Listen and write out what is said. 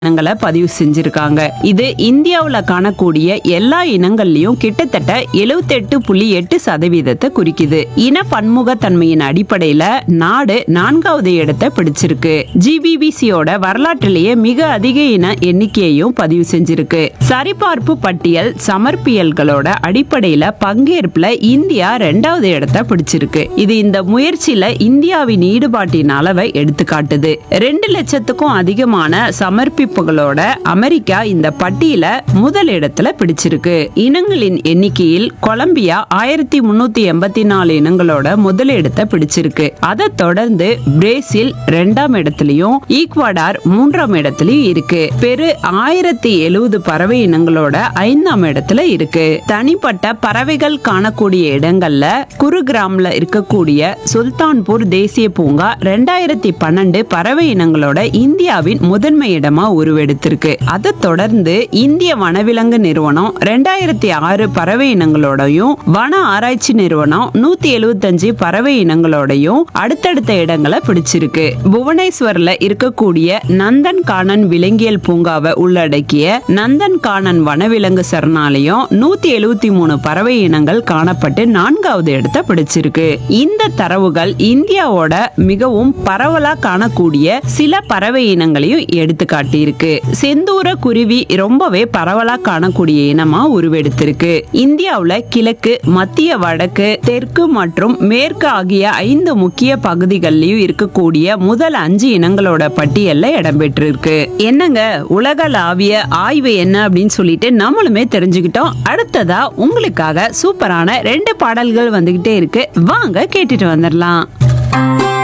இனங்களை பதிவு செஞ்சிருக்காங்க இது இந்தியாவுல காணக்கூடிய எல்லா இனங்கள்லயும் கிட்டத்தட்ட 78.8% புள்ளி எட்டு சதவீதத்தை குறிக்குது இன பன்முகத்தன்மையின் அடிப்படையில நாடு நான்காவது இடத்தை பிடிச்சிருக்கு ஜிபிபிசியோட வரலாற்றிலேயே மிக அதிக இன எண்ணிக்கையையும் பதிவு செஞ்சிருக்கு சரிபார்ப்பு பட்டியல் சமர்ப்பியல்களோட அடிப்படையில பங்கேற்புல இந்தியா ரெண்டாவது இடத்தை பிடிச்சிருக்கு இது இந்த முயற்சியில இந்தியாவின் ஈடுபாட்டின் அளவை எடுத்துக்காட்டுது ரெண்டு லட்சத்துக்கும் அதிகமான சமர்ப்பிப்புகளோட அமெரிக்கா இந்த பட்டியல முதல் இடத்துல பிடிச்சிருக்கு இனங்களின் எண்ணிக்கையில் கொலம்பியா ஆயிரத்தி முன்னூத்தி எண்பத்தி நாலு இனங்களோட முதல் இடத்தை பிடிச்சிருக்கு அதை தொடர்ந்து பிரேசில் ரெண்டாம் இடத்துலயும் ஈக்வடார் மூன்றாம் இடத்துலயும் இருக்கு பெரு ஆயிரத்தி எழுவது பறவை இனங்களோட ஐந்தாம் இடத்துல இருக்கு தனிப்பட்ட பறவைகள் காணக்கூடிய இடங்கள்ல குருகிராம்ல இருக்கக்கூடிய சுல்தான்பூர் தேசிய பூங்கா ரெண்டாயிரத்தி பன்னெண்டு பறவை இனங்களோட இந்தியாவின் முதன்மை இடமா உருவெடுத்திருக்கு அதை தொடர்ந்து இந்திய வனவிலங்கு நிறுவனம் ரெண்டாயிரத்தி ஆறு பறவை இனங்களோடையும் வன ஆராய்ச்சி நிறுவனம் நூத்தி எழுவத்தஞ்சு பறவை இனங்களோடையும் அடுத்தடுத்த இடங்களை பிடிச்சிருக்கு புவனேஸ்வர்ல இருக்கக்கூடிய நந்தன் கானன் விலங்கியல் பூங்காவை உள்ளடக்கிய நந்தன் கானன் வனவிலங்கு சரணாலயம் நூத்தி எழுவத்தி மூணு பறவை இனங்கள் காணப்பட்டு நான்காவது இடத்தை பிடிச்சிருக்கு இந்த தரவுகள் இந்தியாவோட மிகவும் பரவலா காணக்கூடிய சில பறவை இனங்களையும் எடுத்து காட்டியிருக்கு செந்தூர குருவி ரொம்பவே பரவலா காணக்கூடிய இனமா உருவெடுத்திருக்கு இந்தியாவுல கிழக்கு மத்திய வடக்கு தெற்கு மற்றும் மேற்கு ஆகிய ஐந்து முக்கிய பகுதிகளிலும் இருக்கக்கூடிய முதல் அஞ்சு இனங்களோட பட்டியல்ல இடம்பெற்றிருக்கு என்னங்க உலகளாவிய ஆய்வு என்ன அப்படின்னு சொல்லிட்டு நம்மளுமே தெரிஞ்சுக்கிட்டோம் அடுத்ததா உங்களுக்காக சூப்பரான ரெண்டு பாடல்கள் வந்துகிட்டே இருக்கு வாங்க கேட்டுட்டு வந்துடலாம்